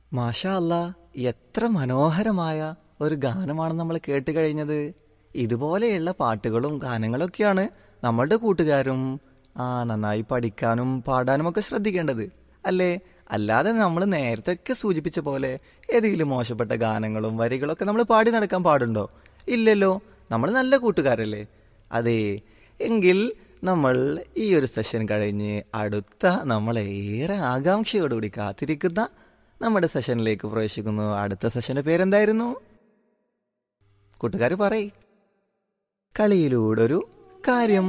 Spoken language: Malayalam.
മാഷാ അല്ല എത്ര മനോഹരമായ ഒരു ഗാനമാണ് നമ്മൾ കേട്ട് കഴിഞ്ഞത് ഇതുപോലെയുള്ള പാട്ടുകളും ഗാനങ്ങളൊക്കെയാണ് നമ്മളുടെ കൂട്ടുകാരും ആ നന്നായി പഠിക്കാനും പാടാനും ഒക്കെ ശ്രദ്ധിക്കേണ്ടത് അല്ലേ അല്ലാതെ നമ്മൾ നേരത്തെ ഒക്കെ സൂചിപ്പിച്ച പോലെ ഏതെങ്കിലും മോശപ്പെട്ട ഗാനങ്ങളും വരികളൊക്കെ നമ്മൾ പാടി നടക്കാൻ പാടുണ്ടോ ഇല്ലല്ലോ നമ്മൾ നല്ല കൂട്ടുകാരല്ലേ അതെ എങ്കിൽ നമ്മൾ ഈ ഒരു സെഷൻ കഴിഞ്ഞ് അടുത്ത നമ്മളെ ഏറെ ആകാംക്ഷയോടുകൂടി കാത്തിരിക്കുന്ന നമ്മുടെ സെഷനിലേക്ക് പ്രവേശിക്കുന്നു അടുത്ത സെഷന്റെ പേരെന്തായിരുന്നു കൂട്ടുകാർ പറയ് കളിയിലൂടെ ഒരു കാര്യം